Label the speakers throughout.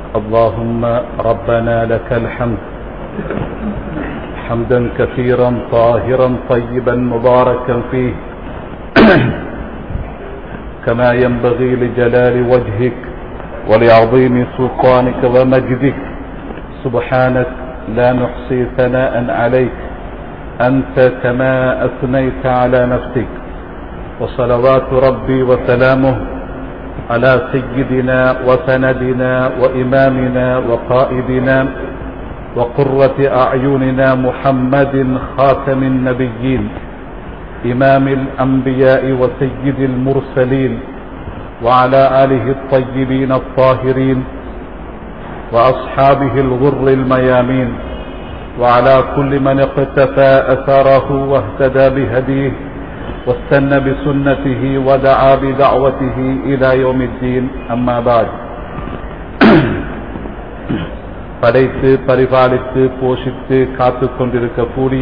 Speaker 1: اللهم ربنا لك الحمد حمدا كثيرا طاهرا طيبا مباركا فيه كما ينبغي لجلال وجهك ولعظيم سلطانك ومجدك سبحانك لا نحصي ثناء عليك أنت كما أثنيت على نفسك وصلوات ربي وسلامه على سيدنا وسندنا وإمامنا وقائدنا وقرة أعيننا محمد خاتم النبيين إمام الأنبياء وسيد المرسلين وعلى آله الطيبين الطاهرين وأصحابه الغر الميامين وعلى كل من اقتفى أثره واهتدى بهديه واستنى بسنته ودعا بدعوته إلى يوم الدين أما بعد படைத்து பரிபாலித்து போஷித்து காத்து கொண்டிருக்கக்கூடிய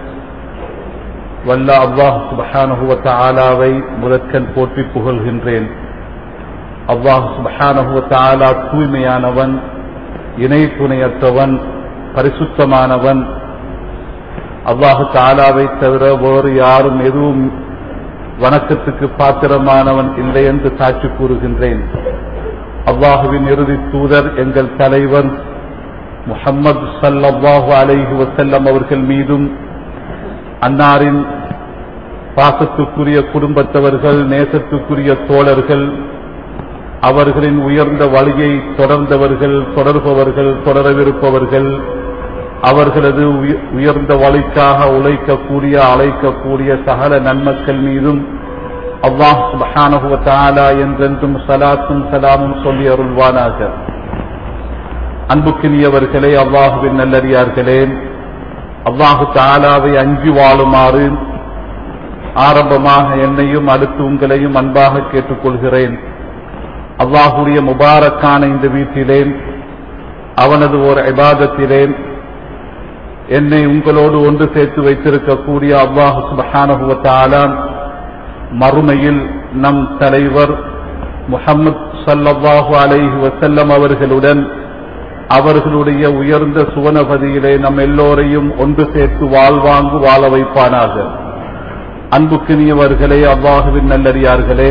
Speaker 1: வல்ல அல்லாஹ் சுபஹானுவத்த ஆலாவை முதற்கண் போற்றி புகழ்கின்றேன் அல்லாஹ் சுபஹானுவத்த ஆலா தூய்மையானவன் இணை துணையற்றவன் பரிசுத்தமானவன் அல்லாஹு தாலாவை தவிர வேறு யாரும் எதுவும் வணக்கத்துக்கு பாத்திரமானவன் இல்லை என்று சாட்சி கூறுகின்றேன் அல்லாஹுவின் இறுதி தூதர் எங்கள் தலைவர் முகம்மது சல்லாஹு அலைஹி வசல்லம் அவர்கள் மீதும் அன்னாரின் பாசத்துக்குரிய குடும்பத்தவர்கள் நேசத்துக்குரிய தோழர்கள் அவர்களின் உயர்ந்த வழியை தொடர்ந்தவர்கள் தொடர்பவர்கள் தொடரவிருப்பவர்கள் அவர்களது உயர்ந்த வழிக்காக உழைக்கக்கூடிய அழைக்கக்கூடிய சகல நன்மக்கள் மீதும் அல்லாஹ் சுபஹானகுவத்தாலா என்றென்றும் சலாத்தும் சலாமும் சொல்லி அருள்வானாக அன்புக்கினியவர்களே அல்லாஹுவின் நல்லறியார்களே அல்லாஹு தாலாவை அஞ்சி வாழுமாறு ஆரம்பமாக என்னையும் அடுத்து உங்களையும் அன்பாக கேட்டுக்கொள்கிறேன் அல்லாஹுடைய முபாரக்கான இந்த வீட்டிலேன் அவனது ஒரு இபாதத்திலேன் என்னை உங்களோடு ஒன்று சேர்த்து வைத்திருக்கக்கூடிய அல்லாஹு சுபஹானகுவத்தாலான் மறுமையில் நம் தலைவர் முகமது சல்லாஹூ அலைஹி வசல்லம் அவர்களுடன் அவர்களுடைய உயர்ந்த சுவனபதியிலே நம் எல்லோரையும் ஒன்று சேர்த்து வாழ்வாங்கு வாழ வைப்பானாக அன்புக்கினியவர்களே அல்லாஹுவின் நல்லறியார்களே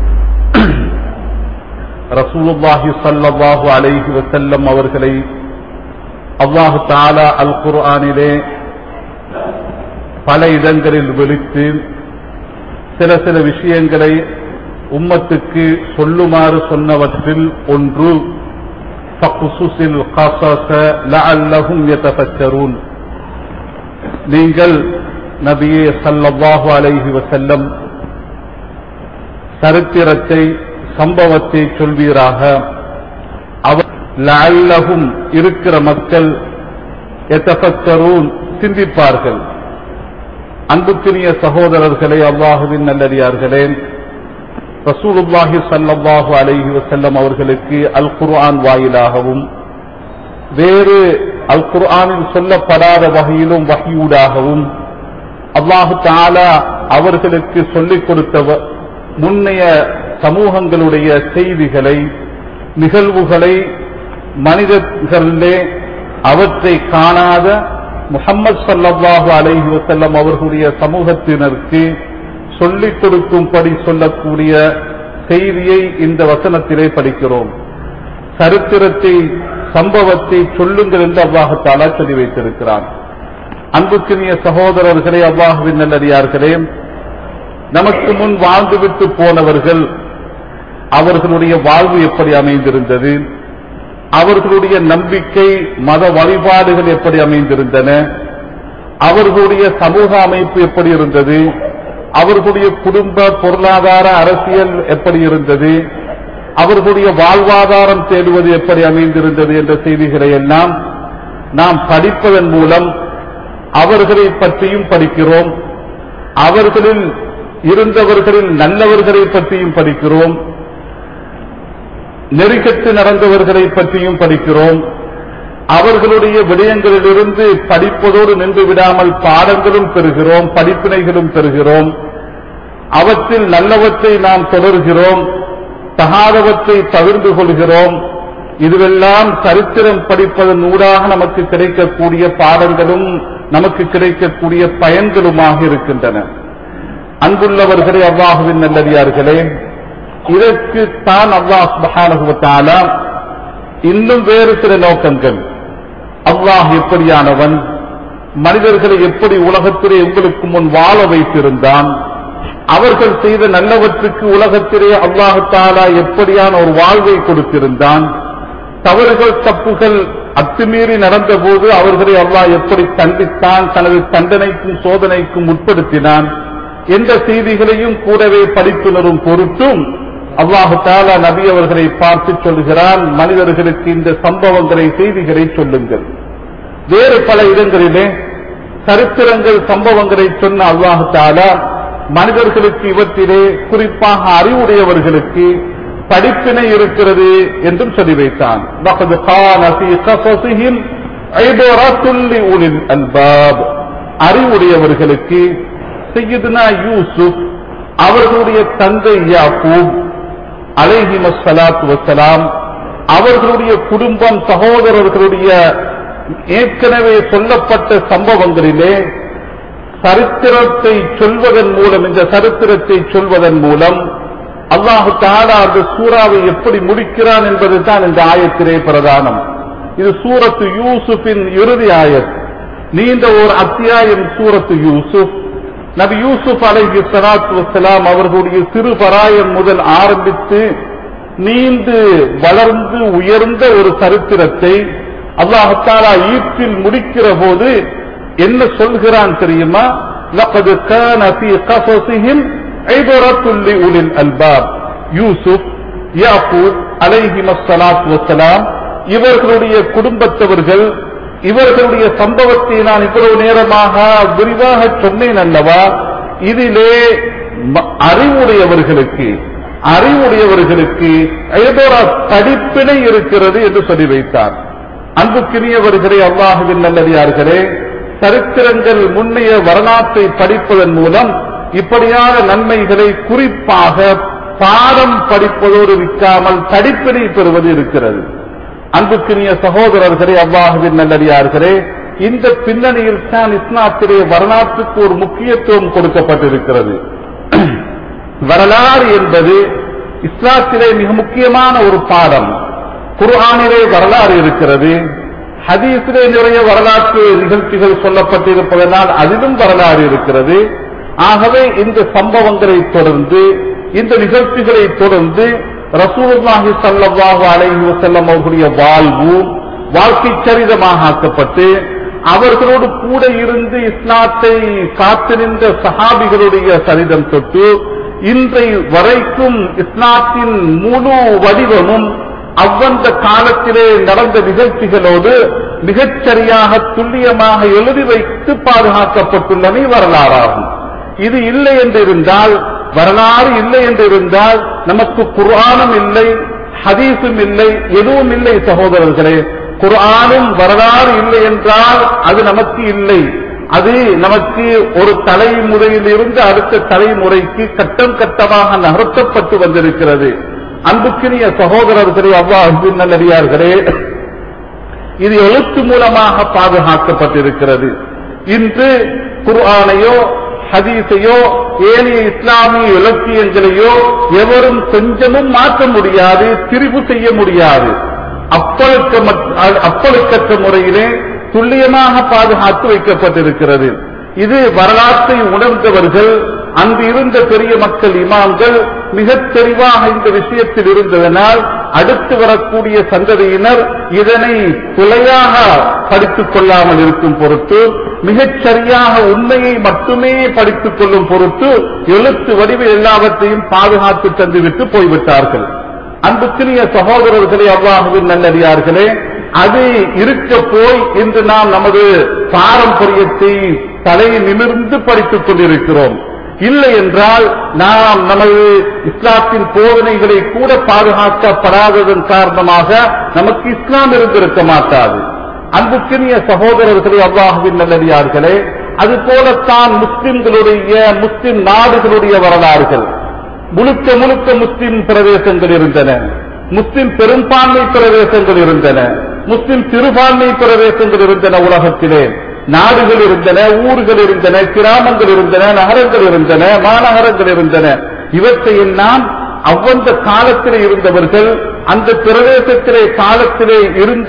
Speaker 1: ரசூலுல்லாஹி சல்லாஹூ அலைஹி வசல்லம் அவர்களை அல்லாஹு தாலா அல் குர்ஆனிலே பல இடங்களில் விழித்து சில சில விஷயங்களை உம்மத்துக்கு சொல்லுமாறு சொன்னவற்றில் ஒன்று நீங்கள் நபியே சல்லல்லாஹு அலைஹி வசல்லம் சரித்திரத்தை சம்பவத்தை சொல்வீராக அவர் லஅல்லஹும் இருக்கிற மக்கள் எத்தபத்தரூன் சிந்திப்பார்கள் அன்புக்கினிய சகோதரர்களே அல்லாஹுவின் நல்லடியார்களே ரசூலுல்லாஹி சல்லாஹு அலைஹி வசல்லம் அவர்களுக்கு அல் குர்ஆன் வாயிலாகவும் வேறு அல் குர்ஆனில் சொல்லப்படாத வகையிலும் வகையூடாகவும் அல்லாஹு தாலா அவர்களுக்கு சொல்லிக் கொடுத்த முன்னைய சமூகங்களுடைய செய்திகளை நிகழ்வுகளை மனிதர்களிலே அவற்றை காணாத முகம்மது சல்லாஹு அலைஹி வசல்லம் அவர்களுடைய சமூகத்தினருக்கு சொல்லிக் கொடுக்கும்படி சொல்லக்கூடிய செய்தியை இந்த வசனத்திலே படிக்கிறோம் சரித்திரத்தை சம்பவத்தை சொல்லுங்கள் என்று அவ்வாகத்தாலா சொல்லி வைத்திருக்கிறான் அன்புக்கினிய சகோதரர்களே அவ்வாஹுவின் நல்லடியார்களே நமக்கு முன் வாழ்ந்துவிட்டு போனவர்கள் அவர்களுடைய வாழ்வு எப்படி அமைந்திருந்தது அவர்களுடைய நம்பிக்கை மத வழிபாடுகள் எப்படி அமைந்திருந்தன அவர்களுடைய சமூக அமைப்பு எப்படி இருந்தது அவர்களுடைய குடும்ப பொருளாதார அரசியல் எப்படி இருந்தது அவர்களுடைய வாழ்வாதாரம் தேடுவது எப்படி அமைந்திருந்தது என்ற செய்திகளை எல்லாம் நாம் படிப்பதன் மூலம் அவர்களை பற்றியும் படிக்கிறோம் அவர்களில் இருந்தவர்களில் நல்லவர்களை பற்றியும் படிக்கிறோம் நெருக்கத்து நடந்தவர்களை பற்றியும் படிக்கிறோம் அவர்களுடைய விடயங்களிலிருந்து படிப்பதோடு நின்று விடாமல் பாடங்களும் பெறுகிறோம் படிப்பினைகளும் பெறுகிறோம் அவற்றில் நல்லவற்றை நாம் தொடர்கிறோம் தகாதவற்றை பகிர்ந்து கொள்கிறோம் இதுவெல்லாம் சரித்திரம் படிப்பதன் ஊடாக நமக்கு கிடைக்கக்கூடிய பாடங்களும் நமக்கு கிடைக்கக்கூடிய பயன்களுமாக இருக்கின்றன அன்புள்ளவர்களே அல்லாஹுவின் நல்லடியார்களே இதற்கு தான் அல்லாஹ் சுப்ஹானஹு வ தஆலா இன்னும் வேறு சில நோக்கங்கள் அல்லாஹ் எப்படியானவன் மனிதர்களை எப்படி உலகத்திலே உங்களுக்கு முன் வாழ வைத்திருந்தான் அவர்கள் செய்த நல்லவற்றுக்கு உலகத்திலே அல்லாஹு தாலா எப்படியான ஒரு வாழ்வை கொடுத்திருந்தான் தவறுகள் தப்புகள் அத்துமீறி நடந்தபோது அவர்களை அல்லாஹ் எப்படி தண்டித்தான் தனது தண்டனைக்கும் சோதனைக்கும் உட்படுத்தினான் என்ற செய்திகளையும் கூடவே படித்துணரும் பொருட்டும் அல்லாஹு தாலா நபி அவர்களை பார்த்து சொல்கிறான் மனிதர்களுக்கு இந்த சம்பவங்களை செய்திகளை சொல்லுங்கள் வேறு பல இடங்களிலே சரித்திரங்கள் சம்பவங்களை சொன்ன அல்லாஹு தாலா மனிதர்களுக்கு இவற்றிலே குறிப்பாக அறிவுடையவர்களுக்கு படிப்பினை இருக்கிறது என்றும் சொல்லி வைத்தான் لقد كان في قصصهم عبرة لأولي الألباب அறிவுடையவர்களுக்கு சையதுனா யூசுப் அவர்களுடைய தந்தை யாக்கூப் அலைஹி மஸ்ஸலாத்து வசலாம் அவர்களுடைய குடும்பம் சகோதரர்களுடைய ஏற்கனவே சொல்லப்பட்ட சம்பவங்களிலே சரித்திரத்தை சொல்வதன் மூலம் இந்த சரித்திரத்தை சொல்வதன் மூலம் அல்லாஹு தாலா அந்த சூறாவை எப்படி முடிக்கிறான் என்பதுதான் இந்த ஆயத்திலே பிரதானம் இது சூரத்து யூசுஃபின் இறுதி ஆயத் நீண்ட ஒரு அத்தியாயம் சூரத்து யூசுப் நபி யூசுப் அலைஹி ஸலாத்து வஸ்ஸலாம் அவர்களுடைய சிறு பராயம் முதல் ஆரம்பித்து நீண்டு வளர்ந்து உயர்ந்த ஒரு சரித்திரத்தை அல்லாஹாலா ஈர்ப்பில் முடிக்கிற போது என்ன சொல்கிறான் தெரியுமா لقد كان في قصصهم عبرة لأولي الألباب யூசுப் யாக்கூப் அலைஹிம் அஸ்ஸலாத்து வஸ்ஸலாம் இவர்களுடைய குடும்பத்தவர்கள் இவர்களுடைய சம்பவத்தை நான் இவ்வளவு நேரமாக விரிவாக சொன்னேன் அல்லவா இதிலே ம- அறிவுடையவர்களுக்கு அறிவுடையவர்களுக்கு ஏதோரா படிப்பினை இருக்கிறது என்று சொல்லி வைத்தார் அன்புக்கினியவர்களே அல்லாஹுவின் நல்லடியார்களே சரித்திரங்கள் முன்னைய வரலாற்றை படிப்பதன் மூலம் இப்படியான நன்மைகளை குறிப்பாக பாடம் படிப்பதோடு விற்காமல் படிப்பினை பெறுவது இருக்கிறது அன்புக்கினிய சகோதரர்களே அல்லாஹுவின் நல்லடியார்களே இந்த பின்னணியில் தான் இஸ்லாத்திலே வரலாற்றுக்கு ஒரு முக்கியத்துவம் கொடுக்கப்பட்டிருக்கிறது வரலாறு என்பது இஸ்லாத்திலே மிக முக்கியமான ஒரு பாடம் குர்ஆனிலே வரலாறு இருக்கிறது ஹதீஸிலே நிறைய வரலாற்று நிகழ்ச்சிகள் சொல்லப்பட்டிருப்பதனால் அதிலும் வரலாறு இருக்கிறது ஆகவே இந்த சம்பவங்களை தொடர்ந்து இந்த நிகழ்ச்சிகளை தொடர்ந்து ரசூலுல்லாஹி ஸல்லல்லாஹு அலைஹி வஸல்லம் அவர்களுடைய வாழ்வு வாழ்க்கை சரிதமாக ஆக்கப்பட்டு அவர்களோடு கூட இருந்து இஸ்லாத்தை காத்து நின்ற சஹாபிகளுடைய சரிதம் தொட்டு இன்றை வரைக்கும் இஸ்லாத்தின் முழு வடிவமும் அவ்வந்த காலத்திலே நடந்த நிகழ்ச்சிகளோடு மிகச்சரியாக துல்லியமாக எழுதி வைத்து பாதுகாக்கப்பட்டுள்ளமை வரலாறாகும் இது இல்லை என்றிருந்தால் வரலாறு இல்லை என்றிருந்தால் நமக்கு குர்ஆனும் இல்லை ஹதீஸும் இல்லை எதுவும் இல்லை சகோதரர்களே குர்ஆனும் வரலாறு இல்லை என்றால் அது நமக்கு இல்லை அது நமக்கு ஒரு தலைமுறையில் இருந்து அடுத்த தலைமுறைக்கு கட்டம் கட்டமாக நகர்த்தப்பட்டு வந்திருக்கிறது அன்புக்கினிய சகோதரர்களே அவ்வாறு நல்லடியார்களே இது எழுத்து மூலமாக பாதுகாக்கப்பட்டிருக்கிறது இன்று குர்ஆனையோ ஹதீஸையோ ஏனைய இஸ்லாமிய இலக்கியங்களையோ எவரும் கொஞ்சமும் மாற்ற முடியாது திரிவு செய்ய முடியாது அப்பழுக்க அப்பழுக்கற்ற முறையிலே துல்லியமாக பாதுகாத்து வைக்கப்பட்டிருக்கிறது இது வரலாற்றை உணர்ந்தவர்கள் அங்கு இருந்த பெரிய மக்கள் இமாம்கள் மிகத் தெளிவாக இந்த விஷயத்தில் இருந்ததனால் அடுத்து வரக்கூடிய சந்ததியினர் இதனை பிழையாக படித்துக் கொள்ளாமல் இருக்கும் பொருட்டு மிகச் சரியாக உண்மையை மட்டுமே படித்துக் கொள்ளும் பொருட்டு எழுத்து வடிவில் எல்லாவற்றையும் பாதுகாத்து தந்துவிட்டு போய்விட்டார்கள் அன்புக்குரிய சகோதரர்களே அவ்வாஹுவின் நல்லடியார்களே அது இருக்க போய் இன்று நாம் நமது பாரம்பரியத்தை தலை நிமிர்ந்து படித்துக் கொண்டிருக்கிறோம் இல்லை என்றால் நாம் நமது இஸ்லாத்தின் போதனைகளை கூட பாதுகாக்கப்படாததன் காரணமாக நமக்கு இஸ்லாம் இருந்திருக்க மாட்டாது அன்புக்கினிய சகோதரர்களே அல்லாஹுவின் நல்லடியார்களே அது போலத்தான் முஸ்லிம்களுடைய முஸ்லிம் நாடுகளுடைய வரலாறுகள் முழுக்க முழுக்க முஸ்லிம் பிரதேசங்கள் இருந்தன முஸ்லிம் பெரும்பான்மை பிரதேசங்கள் இருந்தன முஸ்லிம் சிறுபான்மை பிரதேசங்கள் இருந்தன உலகத்திலே நாடுகள் இருந்தன ஊர்கள் இருந்தன கிராமங்கள் இருந்தன நகரங்கள் இருந்தன மாநகரங்கள் இருந்தன இவற்றை எல்லாம் அவ்வந்த காலத்திலே இருந்தவர்கள் அந்த பிரதேசத்திலே காலத்திலே இருந்த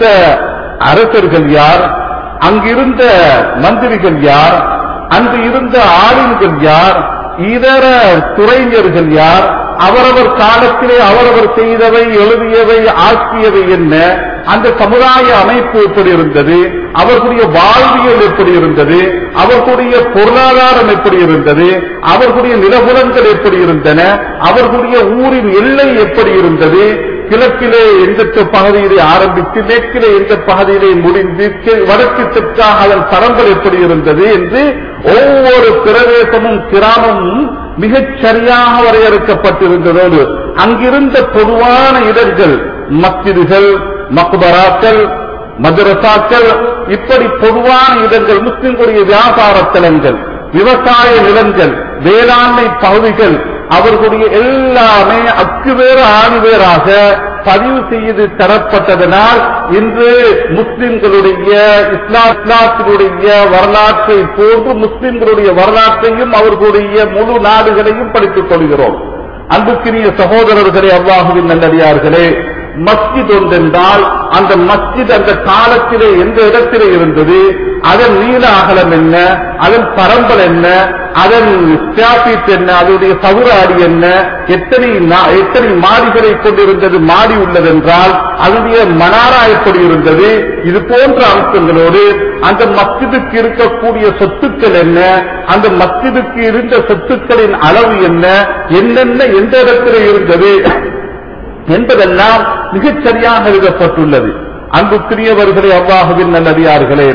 Speaker 1: அரசர்கள் யார் அங்கிருந்த மந்திரிகள் யார் அங்கு இருந்த ஆளுங்கள் யார் இதர துறைஞர்கள் யார் அவரவர் காலத்திலே அவரவர் செய்தவை எழுதியவை ஆக்கியவை என்ன அந்த சமுதாய அமைப்பு எப்படி இருந்தது அவர்களுடைய வாழ்வியல் எப்படி இருந்தது அவர்களுடைய பொருளாதாரம் எப்படி இருந்தது அவர்களுடைய நிலபுலங்கள் எப்படி இருந்தன அவர்களுடைய ஊரின் எல்லை எப்படி இருந்தது கிழக்கிலே எந்த பகுதியிலே ஆரம்பித்து மேற்கிலே எந்த பகுதியிலே முடிந்து கி- வடக்கு தெற்காக அதன் தரங்கள் எப்படி இருந்தது என்று ஒவ்வொரு பிரதேசமும் கிராமமும் மிகச் சரியாக வரையறுக்கப்பட்டிருந்ததோடு அங்கிருந்த பொதுவான இடர்கள் மஸ்ஜிதுகள் மக்பராக்கள் மதரசாக்கள் இப்படி பொதுவான இடங்கள் முஸ்லிம்களுடைய வியாபார தலங்கள் விவசாய நிலங்கள் வேளாண்மை பகுதிகள் அவர்களுடைய எல்லாமே அக்கு வேறு ஆணி வேறாக பதிவு செய்து தரப்பட்டதனால் இன்று முஸ்லிம்களுடைய இஸ்லாம் இஸ்லாத்தினுடைய வரலாற்றை போன்று முஸ்லிம்களுடைய வரலாற்றையும் அவர்களுடைய முழு நாடுகளையும் படித்துக் கொள்கிறோம் அன்புக்கினிய சகோதரர்களே அல்லாஹுவின் நல்லடியார்களே மஸ்ஜித் ஒன்றென்றால் அந்த மஸ்ஜித் அந்த காலத்திலே எந்த இடத்திலே இருந்தது அதன் நீள அகலம் என்ன அதன் பரம்பல் என்ன அதன் ஸ்டாபிட் என்ன அதனுடைய சதுர அடி என்ன எத்தனை நா- எத்தனை மாடிகளை கொண்டிருந்தது மாடி உள்ளதென்றால் அதனுடைய மனாரா எப்படி இருந்தது இது போன்ற அம்சங்களோடு அந்த மஸ்ஜிதுக்கு இருக்கக்கூடிய சொத்துக்கள் என்ன அந்த மஸ்ஜிதுக்கு இருந்த சொத்துக்களின் அளவு என்ன என்னென்ன எந்த இடத்திலே இருந்தது என்பதெல்லாம் மிகச் சரியாக எழுதப்பட்டுள்ளது அன்புக்குரியவர்களே அவ்வாஹுவின் நல்லடியார்களே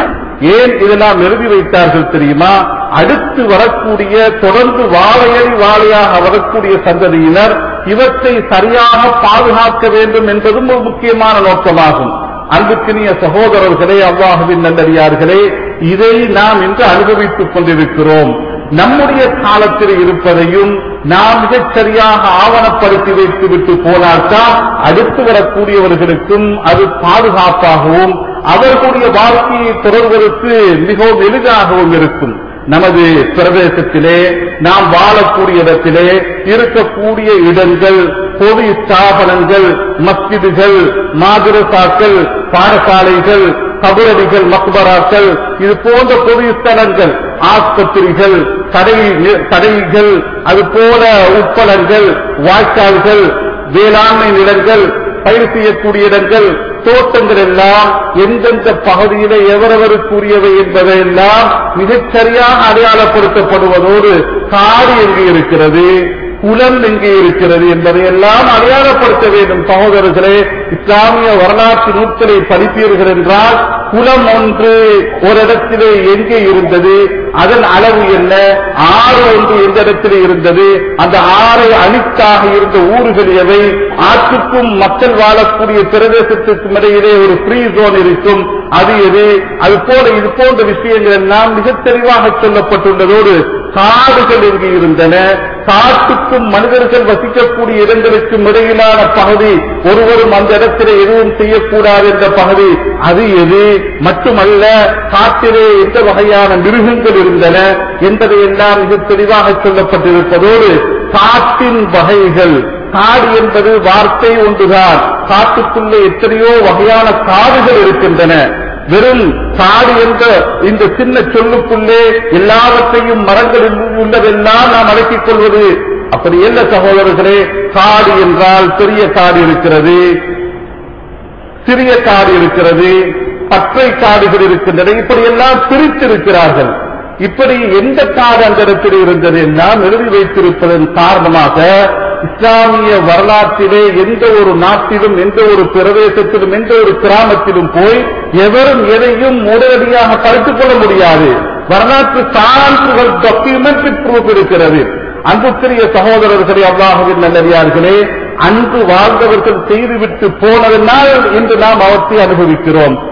Speaker 1: ஏன் இதெல்லாம் எழுதி வைத்தார்கள் தெரியுமா அடுத்து வரக்கூடிய தொடர்ந்து வாழையடி வாழையாக வரக்கூடிய சந்ததியினர் இவற்றை சரியாக பாதுகாக்க வேண்டும் என்பதும் ஒரு முக்கியமான நோக்கமாகும் அன்புக்கினிய சகோதரர்களே அவ்வாஹுவின் நல்லடியார்களே இதை நாம் இன்று அனுபவித்துக் கொண்டிருக்கிறோம் நம்முடைய காலத்தில் இருப்பதையும் நாம் மிகச் சரியாக ஆவணப்படுத்தி வைத்து விட்டு போனால்தான் அடுத்து வரக்கூடியவர்களுக்கும் அது பாதுகாப்பாகவும் அவர்களுடைய வாழ்க்கையை தொடர்வதற்கு மிகவும் எளிதாகவும் இருக்கும் நமது பிரதேசத்திலே நாம் வாழக்கூடிய இடத்திலே இருக்கக்கூடிய இடங்கள் பொது ஸ்தாபனங்கள் மஸ்ஜிதுகள் மாதுரசாக்கள் பாடசாலைகள் கபரடிகள் மக்பராக்கள் இது போன்ற பொது ஸ்தலங்கள் ஆஸ்பத்திரிகள் கடை கடைகள் அது போல உட்பலங்கள் வாய்க்கால்கள் வேளாண்மை நிலங்கள் பயிர் செய்யக்கூடிய இடங்கள் தோட்டங்கள் எல்லாம் எந்தெந்த பகுதியில எவரவருக்குரியவை என்பதையெல்லாம் மிகச் சரியாக அடையாளப்படுத்தப்படுவதோடு காடு எங்கே இருக்கிறது குலம் எங்கே இருக்கிறது என்பதையெல்லாம் அடையாளப்படுத்த வேண்டும் சகோதரர்களே இஸ்லாமிய வரலாற்று நூல்களை படிப்பீர்கள் என்றால் குலம் ஒன்று ஒரு இடத்திலே எங்கே இருந்தது அதன் அளவு என்ன ஆறு ஒன்று எந்த இடத்திலே இருந்தது அந்த ஆறை அணித்தாக இருந்த ஊர்கள் எவை ஆற்றுக்கும் மக்கள் வாழக்கூடிய பிரதேசத்திற்கும் இடையிலே ஒரு ஃப்ரீ ஜோன் இருக்கும் அது எது அது போல இது போன்ற விஷயங்கள் எல்லாம் மிக தெளிவாக சொல்லப்பட்டுள்ளதோடு காடுகள் எங்கு இருந்தன காட்டுக்கும் மனிதர்கள் வசிக்கக்கூடிய இடங்களுக்கும் இடையிலான பகுதி ஒருவரும் அந்த இடத்திலே எதுவும் செய்யக்கூடாது என்ற பகுதி அது எது மட்டுமல்ல காட்டிலே எந்த வகையான மிருகங்கள் இருந்தன என்பதை எல்லாம் மிக தெளிவாக சொல்லப்பட்டிருப்பதோடு காட்டின் வகைகள் காடு என்பது வார்த்தை ஒன்றுதான் காட்டுக்குள்ளே எத்தனையோ வகையான காடுகள் இருக்கின்றன வெறும் காடு என்ற இந்த சின்ன சொல்லுக்குள்ளே எல்லாவற்றையும் மரங்களில் உள்ளதெல்லாம் நாம் அடக்கிக் கொள்வது அப்படி என்ன சகோதரர்களே காடு என்றால் பெரிய காடு இருக்கிறது சிறிய காடு இருக்கிறது பற்றை காடுகள் இருக்கின்றன இப்படி எல்லாம் பிரித்திருக்கிறார்கள் இப்படி எந்த காடு அந்த இடத்தில் இருந்தது எல்லாம் எழுதி வைத்திருப்பதன் காரணமாக இஸ்லாமிய வரலாற்றிலே எந்த ஒரு நாட்டிலும் எந்த ஒரு பிரதேசத்திலும் எந்த ஒரு கிராமத்திலும் போய் எவரும் எதையும் உடனடியாக படித்துக் கொள்ள முடியாது வரலாற்று சான்றுகள் டாக்குமெண்ட்ரி ப்ரூஃப் இருக்கிறது அன்புக்குரிய சகோதரர்களே அல்லாஹுவின் நல்லடியார்களே அன்று வாழ்ந்தவர்கள் செய்துவிட்டு போனதனால் இன்று நாம் அவற்றை அனுபவிக்கிறோம்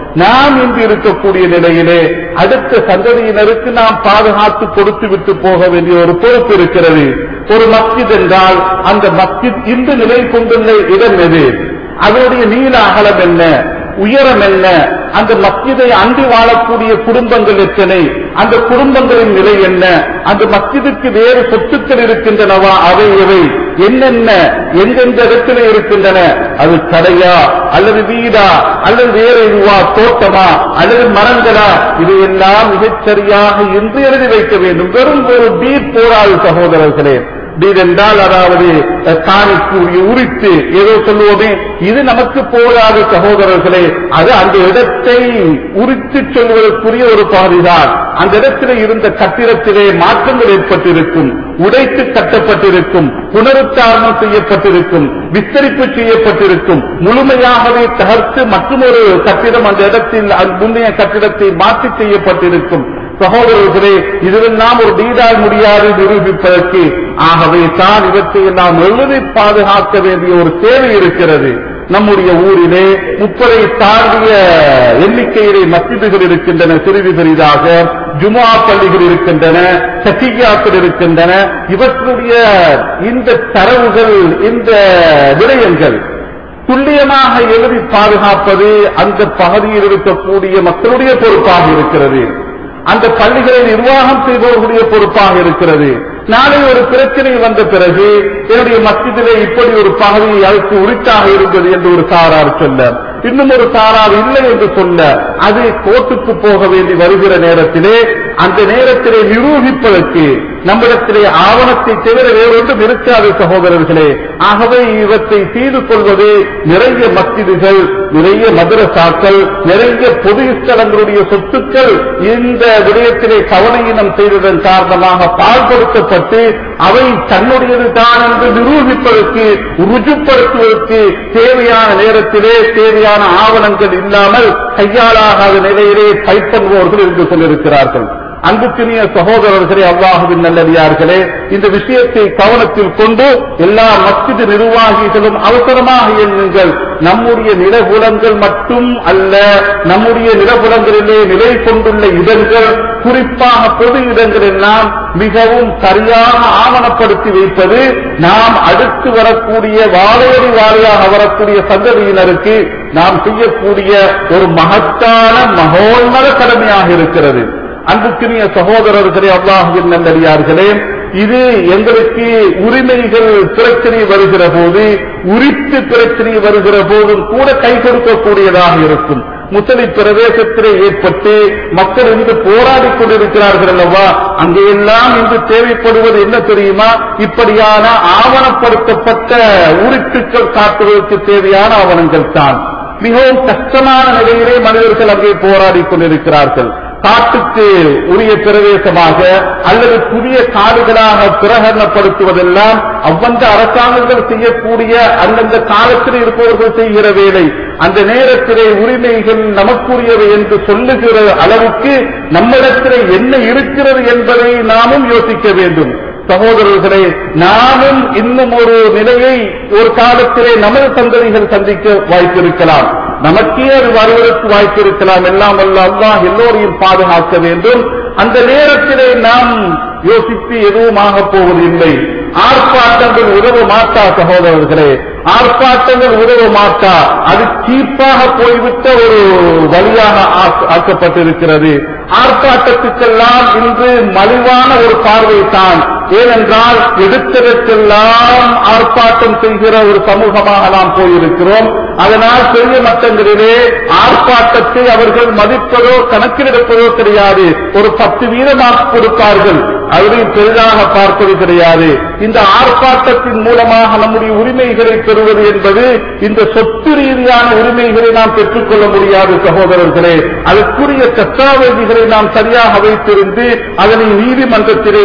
Speaker 1: நாம் இன்று இருக்கக்கூடிய நிலையிலே அடுத்த சந்ததியினருக்கு நாம் பாதுகாத்து கொடுத்து விட்டு போக வேண்டிய ஒரு பொறுப்பு இருக்கிறது ஒரு மஸ்ஜித் என்றால் அந்த மஸ்ஜித் இன்று நிலை கொண்டுள்ள இடம் எது அதனுடைய நீள அகலம் என்ன உயரம் என்ன அந்த மஸ்ஜிதை அண்டி வாழக்கூடிய குடும்பங்கள் எத்தனை அந்த குடும்பங்களின் நிலை என்ன அந்த மஸ்ஜிதுக்கு வேறு சொத்துக்கள் இருக்கின்றனவா அவை எவை என்னென்ன எந்தெந்த இடத்துல இருக்கின்றன அது கடையா அல்லது வீடா அல்லது வேற இதுவா தோட்டமா அல்லது மரங்களா இதையெல்லாம் மிகச்சரியாக இன்று எழுதி வைக்க வேண்டும் வெறும் ஒரு டீப் போராது சகோதரர்களே டீட் என்றால் அதாவது காணிக்கூறிய உரித்து ஏதோ சொல்லுவோமே இது நமக்கு போராது சகோதரர்களே அது அந்த இடத்தை உரித்து சொல்வதற்குரிய ஒரு பகுதிதான் அந்த இடத்திலே இருந்த கட்டிடத்திலே மாற்றங்கள் ஏற்பட்டிருக்கும் உடைத்து கட்டப்பட்டிருக்கும் புனருத்தாரணம் செய்யப்பட்டிருக்கும் விஸ்தரிப்பு செய்யப்பட்டிருக்கும் முழுமையாகவே தகர்த்து மற்றொரு கட்டிடம் அந்த இடத்தில் அந்த முந்தைய கட்டிடத்தை மாற்றி செய்யப்பட்டிருக்கும் சகோதரர்களே இதுவெல்லாம் ஒரு டீடால் முடியாது நிரூபிப்பதற்கு ஆகவே தான் இவற்றை எல்லாம் எழுதி பாதுகாக்க வேண்டிய ஒரு தேவை இருக்கிறது நம்முடைய ஊரிலே முப்பதை தாண்டிய எண்ணிக்கையிலே மசிதுகள் இருக்கின்றன சிறிது பெரிதாக ஜுமா பள்ளிகள் இருக்கின்றன சட்டியாக்கள் இருக்கின்றன இவற்றுடைய இந்த தரவுகள் இந்த விடயங்கள் துல்லியமாக எழுதி பாதுகாப்பது அந்த பகுதியில் இருக்கக்கூடிய மக்களுடைய பொறுப்பாக இருக்கிறது அந்த பள்ளிகளை நிர்வாகம் செய்பவர்களுடைய பொறுப்பாக இருக்கிறது நாளை ஒரு பிரச்சனை வந்த பிறகு என்னுடைய மத்தியிலே இப்படி ஒரு பகுதி அதுக்கு உரித்தாக இருந்தது என்று ஒரு சாரார் சொல்ல இன்னும் ஒரு சாரார் இல்லை என்று சொல்ல அது கோர்ட்டுக்கு போக வேண்டி வருகிற நேரத்திலே அந்த நேரத்திலே நிரூபிப்பதற்கு நம்மிடத்திலே ஆவணத்தை தவிர வேறொன்றும் இருக்காது சகோதரர்களே ஆகவே இவற்றை செய்து கொள்வது நிறைய மஸ்ஜிதுகள் நிறைய மதரசாக்கள் நிறைய பொது ஸ்தலங்களுடைய சொத்துக்கள் இந்த விடயத்திலே கவனையினம் செய்ததன் காரணமாக பால்படுத்தப்பட்டு அவை தன்னுடையது தான் என்று நிரூபிப்பதற்கு ருஜுப்படுத்துவதற்கு தேவையான நேரத்திலே தேவையான ஆவணங்கள் இல்லாமல் கையாளாகாத நிலையிலே டைப் பண்ணுபவர்கள் இருந்து கொண்டிருக்கிறார்கள் அன்புக்குரிய சகோதரர்களே அல்லாஹுவின் நல்லடியார்களே இந்த விஷயத்தை கவனத்தில் கொண்டு எல்லா மஸ்ஜிது நிர்வாகிகளும் அவசரமாக எண்ணுங்கள் நம்முடைய நிலபுலங்கள் மட்டும் அல்ல நம்முடைய நிலபுலங்களிலே நிலை கொண்டுள்ள இடங்கள் குறிப்பாக பொது இடங்கள் எல்லாம் மிகவும் சரியாக ஆவணப்படுத்தி வைப்பது நாம் அடுத்து வரக்கூடிய வாழையடி வாழையாக வரக்கூடிய சந்ததியினருக்கு நாம் செய்யக்கூடிய ஒரு மகத்தான மகோன்னத கடமையாக இருக்கிறது அன்புக்குரிய சகோதரர்களே அல்லாஹுவின் நல்லடியார்களே இது எங்களுக்கு உரிமைகள் பிரச்சனை வருகிற போது உரித்து பிரச்சனை வருகிற போதும் கூட கை கொடுக்கக்கூடியதாக இருக்கும் முசலி பிரதேசத்திலே ஏற்பட்டு மக்கள் இன்று போராடிக் கொண்டிருக்கிறார்கள் அல்லவா அங்கெல்லாம் இன்று தேவைப்படுவது என்ன தெரியுமா இப்படியான ஆவணப்படுத்தப்பட்ட உரித்துக்கள் காட்டுவதற்கு தேவையான ஆவணங்கள் தான் மிகவும் கஷ்டமான நிலையிலே மனிதர்கள் அங்கே போராடிக் கொண்டிருக்கிறார்கள் காட்டுக்கு உரிய பிரவேசமாக அல்லது புதிய காடுகளாக பிரகடனப்படுத்துவதெல்லாம் அவ்வந்த அரசாங்கங்கள் செய்யக்கூடிய அந்தந்த காலத்தில் இருப்பவர்கள் செய்கிற வேலை அந்த நேரத்திலே உரிமைகள் நமக்குரியவை என்று சொல்லுகிற அளவுக்கு நம்மிடத்திலே என்ன இருக்கிறது என்பதை நாமும் யோசிக்க வேண்டும் சகோதரர்களே நாமும் இன்னும் ஒரு நிலையை ஒரு காலத்திலே நமது சந்ததிகள் சந்திக்க வாய்ப்பிருக்கலாம் நமக்கே அது வருவதற்கு வாய்ப்பிருக்கலாம் எல்லாம் வல்ல அல்லாஹ் எல்லோரையும் பாதுகாக்க வேண்டும் அந்த நேரத்திலே நாம் யோசித்து எதுவும் ஆகப் போவதில்லை ஆர்ப்பாட்டங்கள் உதவ மாட்டா சகோதரர்களே ஆர்ப்பாட்டங்கள் உதவ மாட்டா அது சீப்பாக போய்விட்ட ஒரு வழியாக ஆக்க- ஆக்கப்பட்டிருக்கிறது ஆர்ப்பாட்டத்துக்கெல்லாம் இன்று மலிவான ஒரு பார்வை தான் ஏனென்றால் எடுத்ததற்கெல்லாம் ஆர்ப்பாட்டம் செய்கிற ஒரு சமூகமாக நாம் போயிருக்கிறோம் அதனால் பெரிய மட்டங்களிலே ஆர்ப்பாட்டத்தை அவர்கள் மதிப்பதோ கணக்கிலெடுப்பதோ கிடையாது ஒரு பத்து வீதமாக கொடுப்பார்கள் அவரையும் பெரிதாக பார்ப்பது கிடையாது இந்த ஆர்ப்பாட்டத்தின் மூலமாக நம்முடைய உரிமைகளை பெறுவது என்பது இந்த சொத்து ரீதியான உரிமைகளை நாம் பெற்றுக்கொள்ள முடியாது சகோதரர்களே அதற்குரிய சட்டாவதிகளை நாம் சரியாக வைத்திருந்து அதனை நீதிமன்றத்திலே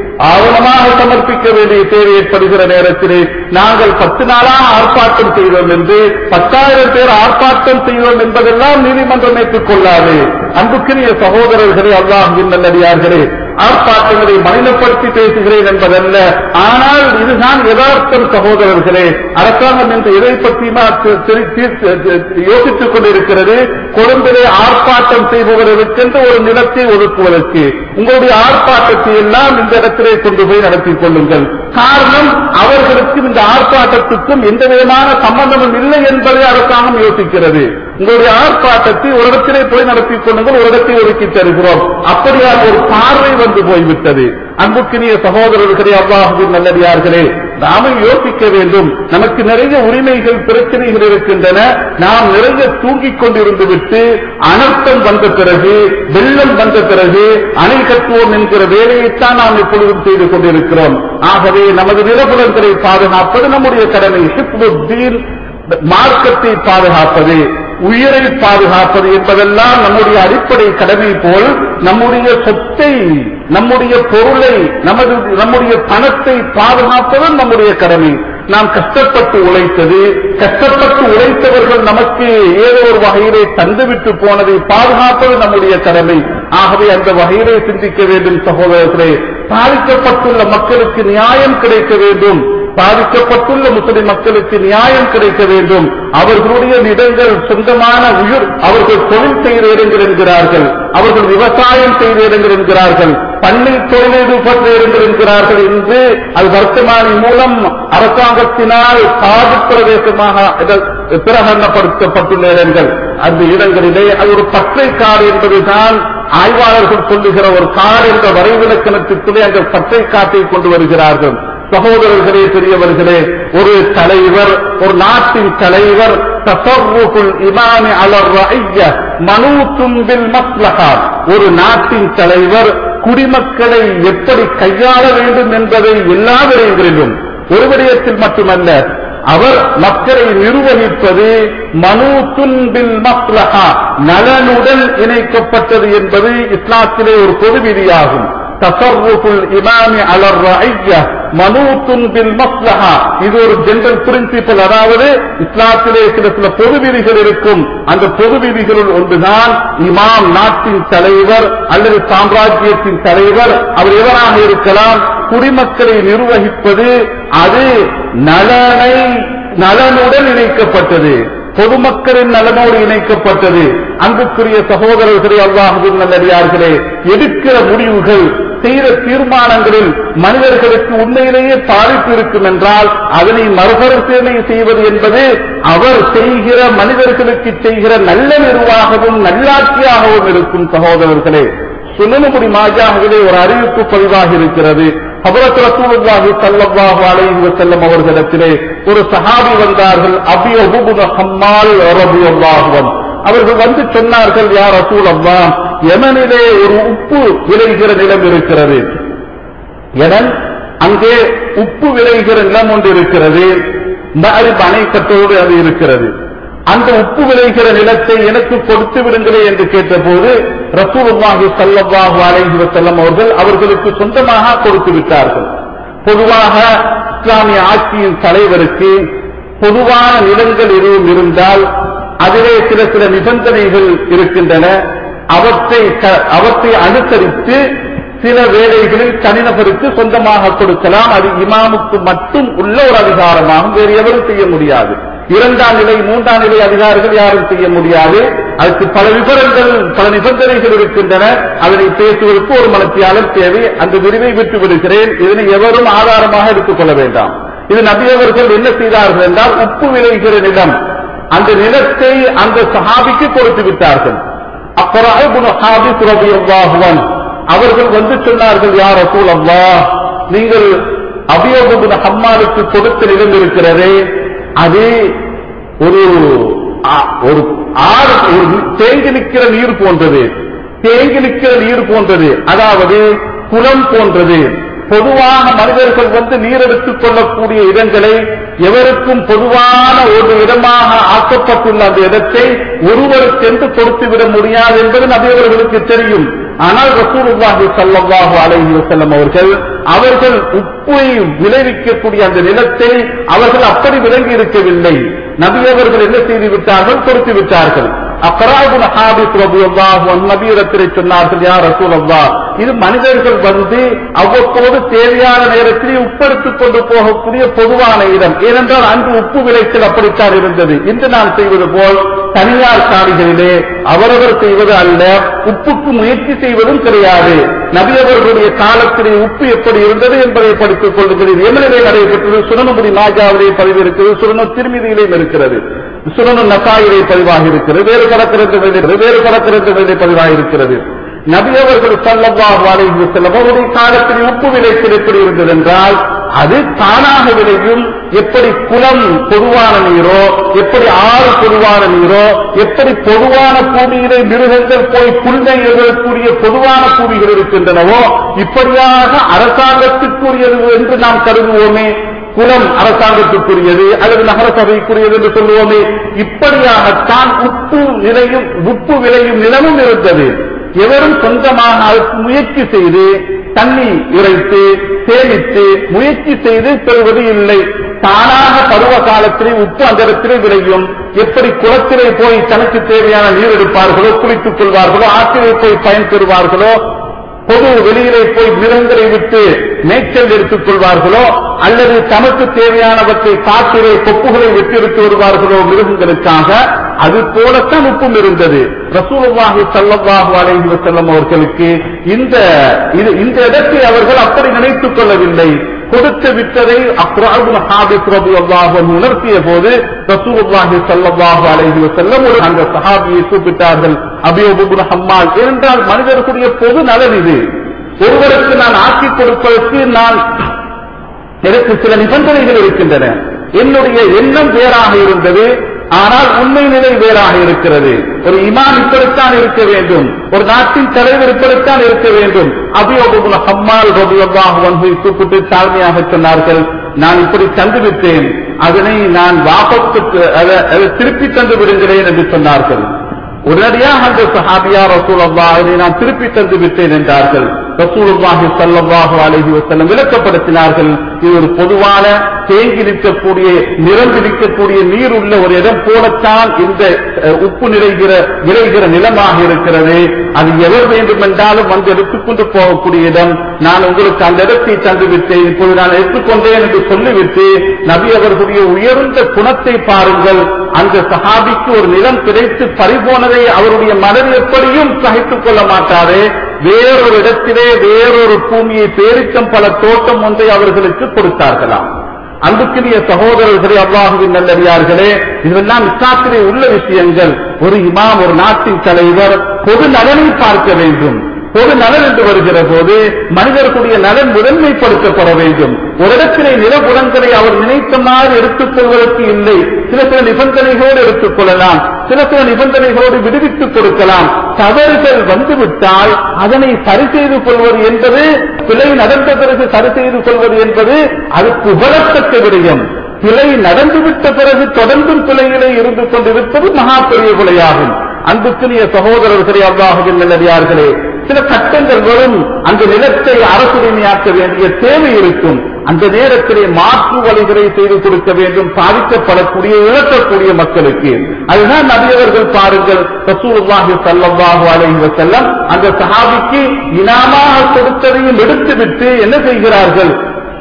Speaker 1: ஆவணமாக சமர்ப்பிக்க வேண்டிய தேவை ஏற்படுகிற நேரத்திலே நாங்கள் பத்து நாளாக ஆர்ப்பாட்டம் செய்தோம் என்று பத்தாயிரம் பேர் ஆர்ப்பாட்டம் செய்தோம் என்பதெல்லாம் நீதிமன்றம் ஏற்றுக்கொள்ளாது அன்புக்குரிய சகோதரர்களே அல்லாஹுவின் நல்லடியார்களே ஆர்ப்பாட்டங்களை மனிதப்படுத்தி பேசுகிறேன் என்பதல்ல ஆனால் இதுதான் யதார்த்தம் சகோதரர்களே அரசாங்கம் என்று எதை பற்றியுமா தி- தி- தி- தி- யோசித்துக் கொண்டிருக்கிறது கொழும்பிலே ஆர்ப்பாட்டம் செய்பவர்களுக்கென்று ஒரு நிலத்தை ஒதுக்குவதற்கு உங்களுடைய ஆர்ப்பாட்டத்தை எல்லாம் இந்த இடத்திலே கொண்டு போய் நடத்திக் கொள்ளுங்கள் காரணம் அவர்களுக்கும் இந்த ஆர்ப்பாட்டத்துக்கும் எந்த விதமான சம்பந்தமும் இல்லை என்பதை அரசாங்கம் யோசிக்கிறது உங்களுடைய ஆர்ப்பாட்டத்தை ஒரு இடத்திலே போய் நடத்திக் கொள்ளுங்கள் ஒரு இடத்தை ஒதுக்கி தருகிறோம் அப்படியான ஒரு பார்வை வந்து போய்விட்டது அன்புக்கினிய சகோதரர்களே அல்லாஹுவின் நல்லடியார்களே நாமும் யோசிக்க வேண்டும் நமக்கு நிறைய உரிமைகள் பிரச்சனைகள் இருக்கின்றன நாம் நிறைய தூங்கிக் கொண்டிருந்து விட்டு அனர்த்தம் வந்த பிறகு வெள்ளம் வந்த பிறகு அணை கட்டுவோம் என்கிற வேலையைத்தான் நாம் இப்பொழுதும் செய்து கொண்டிருக்கிறோம் ஆகவே நமது நிலப்புலன்களை பாதுகாப்பது நம்முடைய கடமை ஹிப்துத்தீன் மார்க்கத்தை பாதுகாப்பது உயிரை பாதுகாப்பது என்பதெல்லாம் நம்முடைய அடிப்படை கடமை போல் நம்முடைய சொத்தை நம்முடைய பொருளை நமது நம்முடைய பணத்தை பாதுகாப்பதும் நம்முடைய கடமை நாம் கஷ்டப்பட்டு உழைத்தது கஷ்டப்பட்டு உழைத்தவர்கள் நமக்கு ஏதோ ஒரு வகையிலே தந்துவிட்டு போனதை பாதுகாப்பது நம்முடைய கடமை ஆகவே அந்த வகையிலே சிந்திக்க வேண்டும் சகோதரர்களே பாதிக்கப்பட்டுள்ள மக்களுக்கு நியாயம் கிடைக்க வேண்டும் பாதிக்கப்பட்டுள்ள முஸ்லிம் மக்களுக்கு நியாயம் கிடைக்க வேண்டும் அவர்களுடைய இடங்கள் சொந்தமான உயிர் அவர்கள் தொழில் செய்த இடங்கள் என்கிறார்கள் அவர்கள் விவசாயம் செய்த இடங்கள் என்கிறார்கள் பண்ணை தொழிலீடு பற்ற இடங்கள் என்கிறார்கள் என்று அது வர்த்தமானி மூலம் அரசாங்கத்தினால் காது பிரதேசமாக இட- பிரகடனப்படுத்தப்பட்டுள்ள இடங்கள் அந்த இடங்களிலே அது ஒரு பற்றை காடு என்பதுதான் ஆய்வாளர்கள் சொல்லுகிற ஒரு காடு என்ற வரைவிலக்கணத்திற்குள்ளே அந்த பற்றை காட்டை கொண்டு வருகிறார்கள் சகோதரர்களே பெரியவர்களே ஒரு தலைவர் ஒரு நாட்டின் தலைவர் தசர்ருகுல் இமாமி அலர் ரஐய மனூத்தும் பில் மஸ்லஹா ஒரு நாட்டின் தலைவர் குடிமக்களை எப்படி கையாள வேண்டும் என்பதை எல்லா விடயங்களிலும் ஒரு விடயத்தில் மட்டுமல்ல அவர் மக்களை நிர்வகிப்பது மனூத்துன் பில் மஸ்லஹா நலனுடன் இணைக்கப்பட்டது என்பது இஸ்லாத்திலே ஒரு பொது விதியாகும் تصرف الإمام على الرعية منوط بالمصلحة இது ஒரு ஜெனரல் பிரின்சிபல் அதாவது இஸ்லாத்திலே சில சில பொது விதிகள் இருக்கும் அந்த பொது விதிகளுள் ஒன்றுதான் இமாம் நாட்டின் தலைவர் அல்லது சாம்ராஜ்யத்தின் தலைவர் அவர் எவராக இருக்கலாம் குடிமக்களை நிர்வகிப்பது அது நலனை நலனுடன் இணைக்கப்பட்டது பொதுமக்களின் நலனோடு இணைக்கப்பட்டது அன்புக்குரிய சகோதரர்களே அல்லாஹுவின் நல்லடியார்களே எடுக்கிற முடிவுகள் செய்த தீர்மானங்களில் மனிதர்களுக்கு உண்மையிலேயே பாதிப்பு இருக்கும் என்றால் அதனை மறுபரிசீலனை செய்வது என்பது அவர் செய்கிற மனிதர்களுக்கு செய்கிற நல்ல நிர்வாகமும் நல்லாட்சியாகவும் இருக்கும் சகோதரர்களே சுனனுபடி மாஜாகவே ஒரு அறிவிப்பு பதிவாகி இருக்கிறது ஹபரத் ரசூலுல்லாஹி ஸல்லல்லாஹு அலைஹி வஸல்லம் அவர்களிடத்திலே ஒரு சஹாபி வந்தார்கள் அபியஹுபுன ஹம்மால் ரலியல்லாஹு அன்ஹு அவர்கள் வந்து சொன்னார்கள் யா ரசூலல்லாஹ் யமனிலே ஒரு உப்பு விளைகிற நிலம் இருக்கிறது எடன் அங்கே உப்பு விளைகிற நிலம் ஒன்று இருக்கிறது மஅரிப் அணைக்கட்டோடு அது இருக்கிறது அந்த உப்பு விளைகிற நிலத்தை எனக்கு கொடுத்து விடுங்களே என்று கேட்டபோது ரசூலுல்லாஹி ஸல்லல்லாஹு அலைஹி வஸல்லம் அவர்கள் அவர்களுக்கு சொந்தமாக கொடுத்து விட்டார்கள் பொதுவாக இஸ்லாமிய ஆட்சியின் தலைவருக்கு பொதுவான நிலங்கள் எதுவும் இருந்தால் அதிலே சில சில நிபந்தனைகள் இருக்கின்றன அவற்றை க- அவற்றை அனுசரித்து சில வேலைகளில் தனிநபருக்கு சொந்தமாக கொடுக்கலாம் அது இமாமுக்கு மட்டும் உள்ள ஒரு அதிகாரமாகும் வேறு எவரும் செய்ய முடியாது இரண்டாம் நிலை மூன்றாம் நிலை அதிகாரிகள் யாரும் செய்ய முடியாது அதுக்கு பல விவரங்கள் பல நிபந்தனைகள் இருக்கின்றன அதனை பேசுவதற்கு ஒரு மனத்தியாளர் தேவை அந்த விரிவை விட்டு விடுகிறேன் இதனை எவரும் ஆதாரமாக எடுத்துக் கொள்ள வேண்டாம் இது நபியவர்கள் என்ன செய்தார்கள் என்றால் உப்பு விளைகிற நிலம் அந்த நிலத்தை அந்த சஹாபிக்கு கொடுத்து விட்டார்கள் அப்புறம் ஹாபிஸ் ரபியல்லாஹுவன் அவர்கள் வந்து சொன்னார்கள் யார் ரசூல் அல்லாஹ் நீங்கள் அபியோகுபின் ஹம்மாலுக்கு கொடுத்த நிலம் இருக்கிறதே அது ஒரு ஆ- ஒரு ஆறு ஒரு தேங்கி நிற்கிற நீர் போன்றது தேங்கி நிற்கிற நீர் போன்றது அதாவது குளம் போன்றது பொதுவாக மனிதர்கள் வந்து நீர் எடுத்துக் கொள்ளக்கூடிய இடங்களை எவருக்கும் பொதுவான ஒரு இடமாக ஆக்கப்பட்டுள்ள அந்த இடத்தை ஒருவருக்கென்று கொடுத்து விட முடியாது என்பது நபியவர்களுக்கு தெரியும் ஆனால் ரசூலுல்லாஹி ஸல்லல்லாஹு அலைஹி வஸல்லம் அவர்கள் அவர்கள் உப்பை விளைவிக்கக்கூடிய அந்த நிலத்தை அவர்கள் அப்படி விளங்கி இருக்கவில்லை நபி அவர்கள் என்ன செய்து விட்டார்கள் கொடுத்து விட்டார்கள் அக்கராபுன ஹாபிஸ் ரபியுல்லாஹு நபீரத்திலே சொன்னார்கள் யார் ரசூலல்லா இது மனிதர்கள் வந்து அவ்வப்போது தேவையான நேரத்தில் உப்பெடுத்துக் கொண்டு போகக்கூடிய பொதுவான இடம் ஏனென்றால் அன்று உப்பு விளைச்சல் அப்படித்தான் இருந்தது இன்று நாம் செய்வது போல் தனியார் சாலைகளிலே அவரவர் செய்வது அல்ல உப்புக்கு முயற்சி செய்வதும் கிடையாது நபியவர்களுடைய காலத்திலே உப்பு எப்படி இருந்தது என்பதை படித்துக் கொள்ளுகிறேன் எமனிலே நடைபெற்றது சுனமுடி மாஜாவிலே பதிவு இருக்கிறது சுரண திருமதியிலேயும் இருக்கிறது சுரண நசாயிலே பதிவாக இருக்கிறது வேறு பல கிரந்தங்களிலே வேறு பல கிரந்தங்களிலே பதிவாக இருக்கிறது நபியவர்கள் சல்லல்லாஹு அலைஹி வஸல்லம் அவருடைய காலத்தில் உப்பு விளைச்சல் எப்படி இருந்தது என்றால் அது தானாக விளையும் எப்படி குளம் பொதுவான நீரோ எப்படி ஆறு பொதுவான நீரோ எப்படி பொதுவான பூமியிலே மிருகங்கள் போய் புல்லை எழுதக்கூடிய பொதுவான பூமிகள் இருக்கின்றனவோ இப்படியாக அரசாங்கத்துக்குரியது என்று நாம் கருதுவோமே குலம் அரசாங்கத்துக்குரியது அல்லது நகர சபைக்குரியது என்று சொல்லுவோமே இப்படியாகத்தான் உப்பு நிலையும் உப்பு விளையும் நிலமும் இருந்தது எவரும் சொந்தமாக அதற்கு முயற்சி செய்து தண்ணி இறைத்து சேமித்து முயற்சி செய்து பெறுவது இல்லை தானாக பருவ காலத்திலே உப்பு அந்த இடத்திலே விளையும் எப்படி குளத்திலே போய் தனக்கு தேவையான நீர் எடுப்பார்களோ குளித்துக் கொள்வார்களோ ஆற்றிலே போய் பயன் பெறுவார்களோ பொது வெளியிலே போய் மிருகங்களை விட்டு மேய்ச்சல் எடுத்துக் கொள்வார்களோ அல்லது தமக்கு தேவையானவற்றை காட்டிலே கொப்புகளை விட்டு எடுத்து வருவார்களோ மிருகங்களுக்காக அது போலத்தான் உப்பும் இருந்தது ரசூலுல்லாஹி ஸல்லல்லாஹு அலைஹி வஸல்லம் அவர்களுக்கு இந்த இது இந்த இடத்தை அவர்கள் அப்படி நினைத்துக் கொள்ளவில்லை கொடுத்து விட்டதை அக்ராபுல் ஹாபிஸ் ரலியல்லாஹு அன்ஹு உணர்த்திய போது ரசூலுல்லாஹி ஸல்லல்லாஹு அலைஹி வஸல்லம் ஒரு அந்த சஹாபியை கூப்பிட்டார்கள் அபியூப் இப்னு ஹம்மால் ஏனென்றால் மனிதர்களுடைய பொது நலன் இது ஒருவருக்கு நான் ஆக்கி கொடுப்பதற்கு நான் எனக்கு சில நிபந்தனைகள் இருக்கின்றன என்னுடைய எண்ணம் வேறாக இருந்தது ஆனால் உண்மை நிலை வேறாக இருக்கிறது ஒரு இமாம் இப்படித்தான் இருக்க வேண்டும் ஒரு நாட்டின் தலைவர் இப்படித்தான் இருக்க வேண்டும் அபியோபுல ஹம்மால் ரபியல்லாஹு வந்து கூப்பிட்டு தாழ்மையாக சொன்னார்கள் நான் இப்படி தந்து விட்டேன் அதனை நான் வாபத்துக்கு அதை- அதை திருப்பி தந்து விடுகிறேன் என்று சொன்னார்கள் உடனடியாக அந்த சஹாபியா ரசூலல்லா இதை நான் திருப்பி தந்து விட்டேன் என்றார்கள் ரசூலுல்லாஹி ஸல்லல்லாஹு அலைஹி வஸல்லம் விளக்கப்படுத்தினார்கள் இது ஒரு பொதுவான தேங்கி நிற்கக்கூடிய நிரம்பி நிற்கக்கூடிய நீர் உள்ள ஒரு இடம் போலத்தான் இந்த அஹ், உப்பு நிறைகிற விளைகிற நிலமாக இருக்கிறது அது எவர் வேண்டுமென்றாலும் வந்து எடுத்துக்கொண்டு போகக்கூடிய இடம் நான் உங்களுக்கு அந்த இடத்தை தந்து விட்டேன் இப்போது நான் எடுத்துக்கொண்டேன் என்று சொல்லிவிட்டு நபி அவர்களுடைய உயர்ந்த குணத்தை பாருங்கள் அந்த சஹாபிக்கு ஒரு நிலம் கிடைத்து பறிபோனதை அவருடைய மனதில் எப்படியும் சகித்துக் கொள்ள மாட்டாரே வேறொரு இடத்திலே வேறொரு பூமியை பேரிக்கம் பல தோட்டம் ஒன்றை அவர்களுக்கு கொடுத்தார்களாம் அன்புக்குரிய சகோதரர்களே அல்லாஹுவின் நல்லடியார்களே இதெல்லாம் இஸ்லாத்திலே உள்ள விஷயங்கள் ஒரு இமாம் ஒரு நாட்டின் தலைவர் பொது நலனை பார்க்க வேண்டும் பொது நலன் என்று வருகிற போது மனிதர்களுடைய நலன் முதன்மைப்படுத்தப்பட வேண்டும் ஒரு இடத்திலே நிலபுலங்களை அவர் நினைத்த மாதிரி எடுத்துக் கொள்வதற்கு இல்லை சில சில நிபந்தனைகளோடு எடுத்துக் கொள்ளலாம் சில சில நிபந்தனைகளோடு விடுவித்துக் கொடுக்கலாம் தவறுகள் வந்துவிட்டால் அதனை சரி செய்து கொள்வது என்பது பிழை நடந்த பிறகு சரி செய்து கொள்வது என்பது அது புகழத்தக்க விடயம் பிழை நடந்துவிட்ட பிறகு தொடர்ந்தும் பிழையிலே இருந்து கொண்டிருப்பது மகா பெரிய பிழையாகும் அன்புக்குரிய சகோதரர்களே அல்லாஹுவின் நல்லடியார்களே சில சட்டங்கள் வரும் அந்த நிலத்தை அரசுரிமையாக்க வேண்டிய தேவை இருக்கும் அந்த நேரத்திலே மாற்று வழிகளை செய்து கொடுக்க வேண்டும் பாதிக்கப்படக்கூடிய இழக்கக்கூடிய மக்களுக்கு அதுதான் நபியவர்கள் பாருங்கள் ரசூலுல்லாஹி ஸல்லல்லாஹு அலைஹி வஸல்லம் அந்த சஹாபிக்கு இனாமாக கொடுத்ததையும் எடுத்துவிட்டு என்ன செய்கிறார்கள்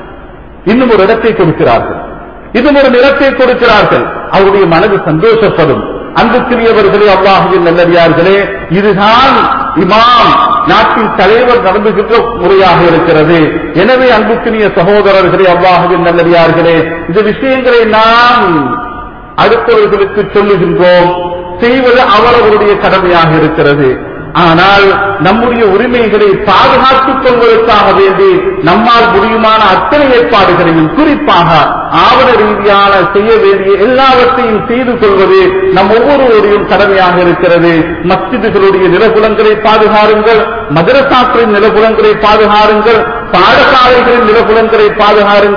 Speaker 1: இன்னும் ஒரு இடத்தை கொடுக்கிறார்கள் இன்னும் ஒரு நிலத்தை கொடுக்கிறார்கள் அவருடைய மனது சந்தோஷப்படும் அன்புக்குரியவர்களே அல்லாஹுவின் நல்லடியார்களே இதுதான் இமாம் நாட்டின் தலைவர் நடந்துகின்ற முறையாக இருக்கிறது எனவே அன்புக்குரிய சகோதரர்களே அல்லாஹுவின் நல்லடியார்களே இந்த விஷயங்களை நாம் அடுத்தவர்களுக்கு சொல்லுகின்றோம் செய்வது அவரவருடைய கடமையாக இருக்கிறது ஆனால் நம்முடைய உரிமைகளை பாதுகாத்துக் கொள்வதற்காக வேண்டி நம்மால் முடியுமான அத்தனை ஏற்பாடுகளையும் குறிப்பாக ஆவண ரீதியான செய்ய வேண்டிய எல்லாவற்றையும் செய்து கொள்வது நம் ஒவ்வொருவரையும் கடமையாக இருக்கிறது மஸ்ஜிதுகளுடைய நிலபுலங்களை பாதுகாருங்கள் மதரசாக்களின் நிலபுலங்களை பாதுகாருங்கள் பாடசாலைகளின் நிலபுலங்களை பாதுகாருங்கள்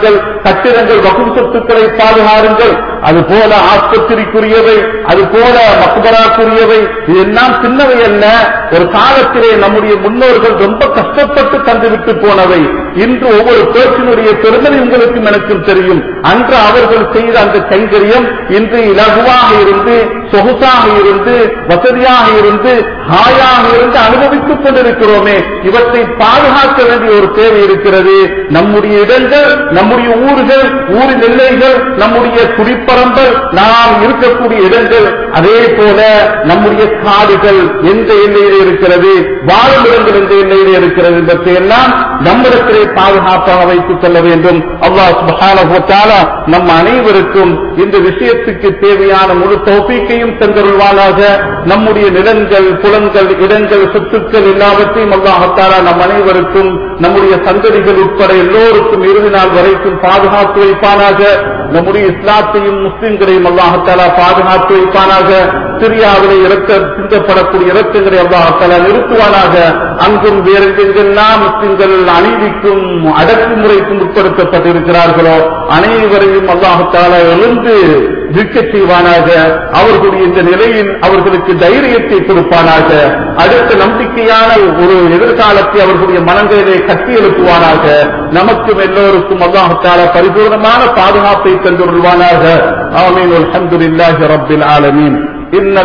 Speaker 1: கட்டிடங்கள் வகும் சொத்துக்களை பாதுகாருங்கள் அது போல ஆஸ்பத்திரிக்குரியவை அது போல மக்பராக்குரியவை இதெல்லாம் சின்னவை அல்ல ஒரு காலத்திலே நம்முடைய முன்னோர்கள் ரொம்ப கஷ்டப்பட்டு தந்துவிட்டு போனவை இன்று ஒவ்வொரு பேச்சினுடைய பெருமதி உங்களுக்கும் எனக்கும் தெரியும் அன்று அவர்கள் செய்த அந்த கைங்கரியம் இன்று இலகுவாக இருந்து சொகுசாக இருந்து வசதியாக இருந்து ஹாயாக இருந்து அனுபவித்துக் கொண்டிருக்கிறோமே இவற்றை பாதுகாக்க வேண்டிய ஒரு தேவை இருக்கிறது நம்முடைய இடங்கள் நம்முடைய ஊர்கள் ஊரின் எல்லைகள் நம்முடைய குடிப்பரம்பல் நாம் இருக்கக்கூடிய இடங்கள் அதே போல நம்முடைய காடுகள் எந்த எல்லையிலே இருக்கிறது வாழும் இடங்கள் எந்த எல்லையிலே இருக்கிறது என்பதையெல்லாம் நம்மிடத்திலே பாதுகாப்பாக வைத்துக் கொள்ள வேண்டும் அல்லாஹ் சுப்ஹானஹு வ தஆலா நம் அனைவருக்கும் இந்த விஷயத்துக்கு தேவையான முழு தௌஃபீக்கையும் தந்தருள்வானாக நம்முடைய நிலங்கள் புலன்கள் இடங்கள் சொத்துக்கள் எல்லாவற்றையும் அல்லாஹத்தாலா நம் அனைவருக்கும் நம்முடைய சந்ததிகள் உட்பட எல்லோருக்கும் இறுதி நாள் வரைக்கும் பாதுகாத்து வைப்பானாக நம்முடைய இஸ்லாத்தையும் முஸ்லிம்களையும் அல்லாஹத்தாலா பாதுகாத்து வைப்பானாக சிரியாவிலே இறக்க சிந்தப்படக்கூடிய இறக்கங்களை அல்லாஹத்தாலா நிறுத்துவானாக அங்கும் வேறு எங்கெல்லாம் முஸ்லிம்கள் அநீதிக்கும் அடக்குமுறைக்கும் உட்படுத்தப்பட்டிருக்கிறார்களோ அனைவரையும் அல்லாஹத்தாலா எழுந்து இருக்க செய்வானாக அவர்களுடைய இந்த நிலையில் அவர்களுக்கு தைரியத்தை கொடுப்பானாக அடுத்த நம்பிக்கையான ஒரு எதிர்காலத்தை அவர்களுடைய மனங்களிலே கட்டி எழுப்புவானாக நமக்கும் எல்லோருக்கும் அல்லாஹத்தால பரிபூர்ணமான பாதுகாப்பை தந்துள்வானாக ஆமீன் அல்ஹம்துலில்லாஹி ரப்பில் ஆலமீன் இன்ன